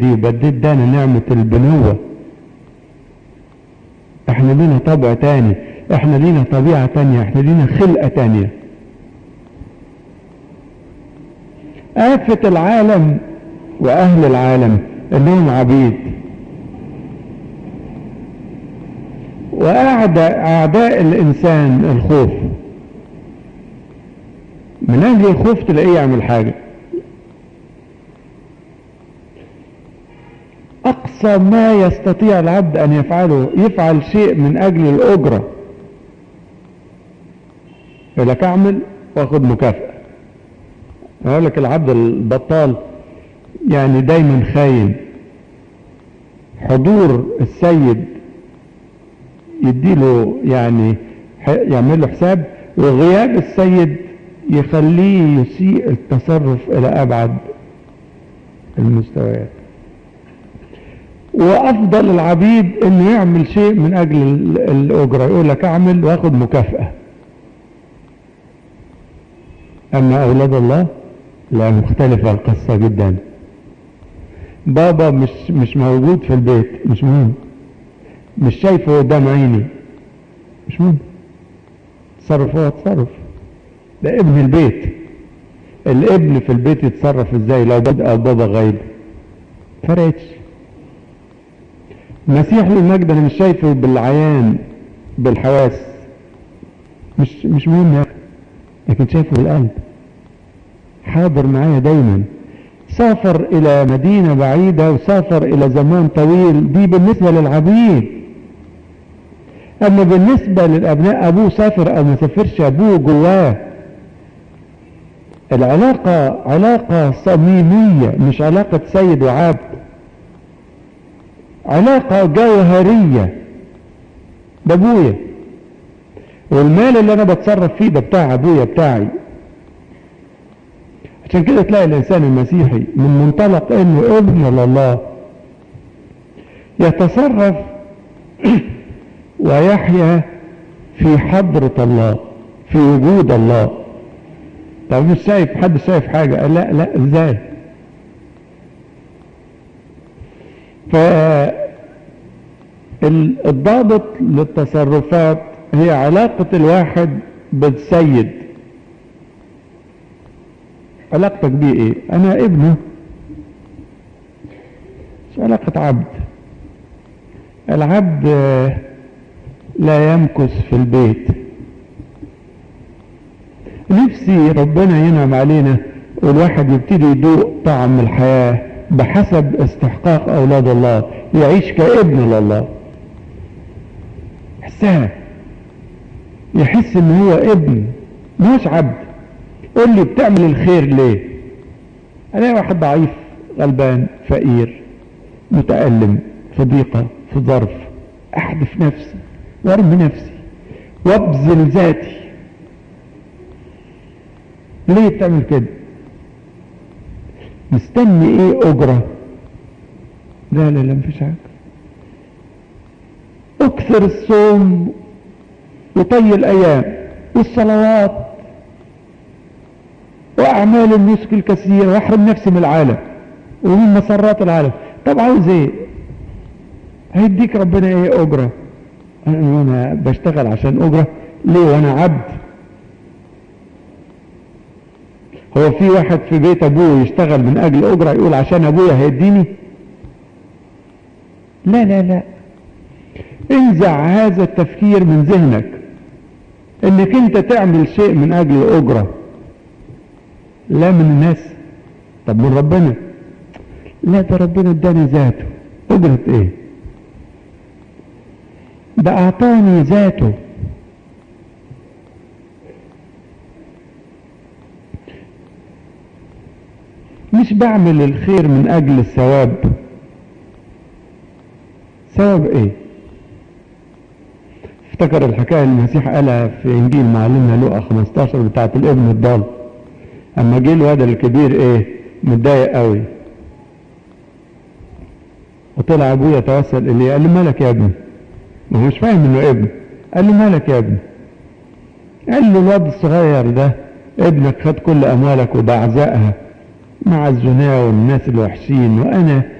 دي وبديت ادانا نعمة البنوة احنا لينا طبع تاني احنا لينا طبيعة تانية احنا لينا خلقة تانية آفة العالم وأهل العالم إنهم عبيد وأعداء أعداء الإنسان الخوف من أجل الخوف تلاقيه يعمل حاجة أقصى ما يستطيع العبد أن يفعله يفعل شيء من أجل الأجرة يقول لك أعمل وأخذ مكافأة أقول لك العبد البطال يعني دايما خاين حضور السيد يديله يعني يعمل له حساب وغياب السيد يخليه يسيء التصرف إلى أبعد المستويات وافضل العبيد انه يعمل شيء من اجل الاجرة يقول لك اعمل واخد مكافأة اما اولاد الله لا مختلفة القصة جدا بابا مش مش موجود في البيت مش مهم مش شايفه قدام عيني مش مهم تصرف هو تصرف ده ابن البيت الابن في البيت يتصرف ازاي لو بدأ بابا غايب فرقتش المسيح للمجد انا مش شايفه بالعيان بالحواس مش مش مهم يا لكن شايفه بالقلب حاضر معايا دايما سافر الى مدينة بعيدة وسافر الى زمان طويل دي بالنسبة للعبيد اما بالنسبة للابناء ابوه سافر او ما سافرش ابوه جواه العلاقة علاقة صميمية مش علاقة سيد وعبد علاقة جوهرية ده ابويا والمال اللي انا بتصرف فيه ده بتاع ابويا بتاعي عشان كده تلاقي الانسان المسيحي من منطلق انه ابن لله يتصرف ويحيا في حضرة الله في وجود الله طب مش شايف حد شايف حاجة لا لا ازاي فالضابط للتصرفات هي علاقة الواحد بالسيد علاقتك بيه ايه انا ابنه مش علاقة عبد العبد لا يمكث في البيت نفسي ربنا ينعم علينا والواحد يبتدي يدوق طعم الحياة بحسب استحقاق اولاد الله يعيش كابن لله يحسها يحس ان هو ابن مش عبد قول لي بتعمل الخير ليه انا واحد ضعيف غلبان فقير متألم في ضيقة في ظرف احدث نفسي وارمي نفسي وابذل ذاتي ليه بتعمل كده مستني ايه اجرة لا لا لا مفيش حاجة اكثر الصوم وطي الايام والصلوات واعمال النسك الكثير واحرم نفسي من العالم ومن مسرات العالم طب عاوز ايه هيديك ربنا ايه اجرة انا وانا بشتغل عشان اجرة ليه وانا عبد هو في واحد في بيت ابوه يشتغل من اجل اجرة يقول عشان ابويا هيديني لا لا لا انزع هذا التفكير من ذهنك انك انت تعمل شيء من اجل اجرة لا من الناس طب من ربنا لا ده ربنا اداني ذاته اجرة ايه ده اعطاني ذاته مش بعمل الخير من اجل الثواب ثواب ايه افتكر الحكاية اللي المسيح قالها في انجيل معلمنا لوقا 15 بتاعت الابن الضال اما جه الواد الكبير ايه متضايق قوي وطلع ابويا يتوسل اليه قال له مالك يا ابني ما هو مش فاهم انه ابن قال له مالك يا ابني قال له الواد الصغير ده ابنك خد كل اموالك وبعزقها مع الزنا والناس الوحشين وانا